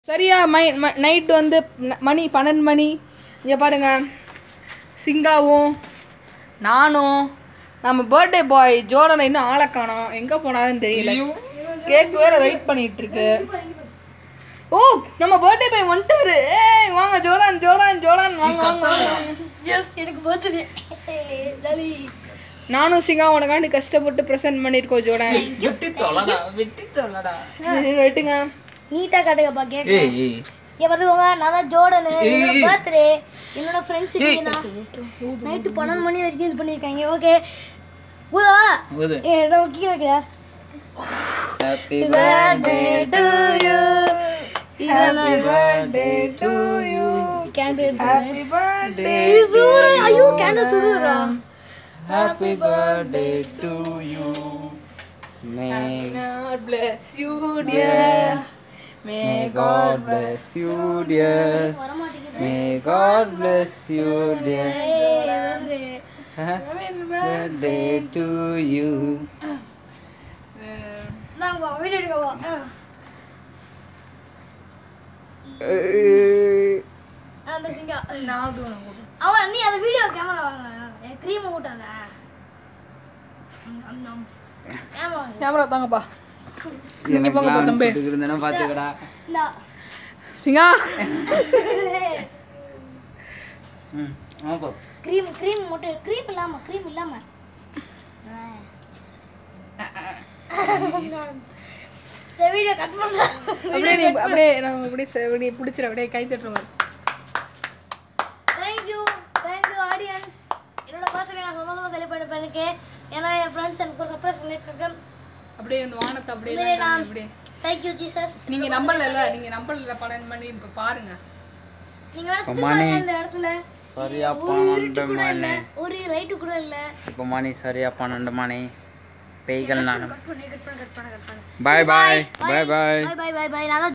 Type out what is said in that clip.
சரியா my night வந்து ந- மணி பன்னெண்டு மணி இங்கே பாருங்க சிங்காவும் நானும் நம்ம பர்த்டே பாய் ஜோரனை இன்னும் ஆளை காணோம் எங்கே போனாருன்னு தெரியல கேக் வேற வெயிட் பண்ணிட்டு இருக்கு ஓ நம்ம பர்த்டே பாய் வந்துட்டாரு ஏய் வாங்க ஜோரான் ஜோரான் ஜோரான் வாங்க வாங்க வாங்க எஸ் எனக்கு பர்த்டே ஜாலி நானும் சிங்கா உனக்காண்டி கஷ்டப்பட்டு ப்ரெசென்ட் பண்ணியிருக்கோம் ஜோரான் வெட்டி தொலைடா வெட்டி தொலைடா இது வெட்டுங்க நீட்டா காட்டுங்கப்பா கேக் ஏய் ஏய் இங்க பார்த்துக்கோங்க நான் தான் ஜோர்டன் என்னோட பர்த்டே என்னோட ஃப்ரெண்ட்ஸ் நைட்டு பன்னெண்டு மணி வரைக்கும் இது பண்ணியிருக்காங்க ஓகே ஊதா போது ஏ நம்ம கீழே வைக்கிறா happy birthday to you happy birthday to you candle happy birthday சூடு ஐயோ கேண்டில் சுடுறா happy birthday to you may God bless you, dear. May God bless you dear வர மாட்டேங்குது May God bless you dear ஏய், Happy birthday to you நான் வா video எடுக்கவா அந்த சிங்கா அவன் நீ அந்த வீடியோ கேமரா வாங்க க்ரீம் ஊட்டாத ஏமா கேமரா தாங்கப்பா எனக்குலாம் சுட்டுக்கு இருந்தேன்னா பார்த்துக்கடா இந்தா சிங்கா ம் ஆமாப்பா க்ரீம் க்ரீம் மட்டும் க்ரீம் இல்லாம க்ரீம் இல்லாம இந்த வீடியோ கட் பண்றேன் அப்படியே நீ அப்படியே நம்ம அப்படியே ச- அப்படியே பிடிச்சிட அப்படியே கை தட்டுற மாதிரி தேங்க்யூ தேங்க்யூ ஆடியன்ஸ் என்னோட பர்த்டே நான் சந்தோஷமா செலிப்ரேட் பண்ணிருக்கேன் ஏன்னா என் ஃப்ரெண்ட்ஸ் எனக்கு ஒரு சர்ப்ரைஸ் பண்ணியிருக்காங்க அப்படியே இந்த வானத்தை அப்படியே உண்மையிலே எல்லாம் நான் அப்படியே தேங்க்யூ ஜீசஸ் நீங்க நம்பல நீங்க நம்பல பன்னெண்டு மணி இப்ப பாருங்க நீங்க வேணா சுத்தி பாருங்க இந்த இடத்துல சரியா ஒரு இருட்டு பன்னெண்டு கூட இல்ல மணி ஒரு லைட்டு கூட இல்ல இப்போ மணி சரியா பன்னெண்டு மணி பெய்கள் நான் கட் பண்ணி கட் பண்ணி கட் பண்ண கட் பண்ண bye bye bye bye bye bye bye bye நான் தான்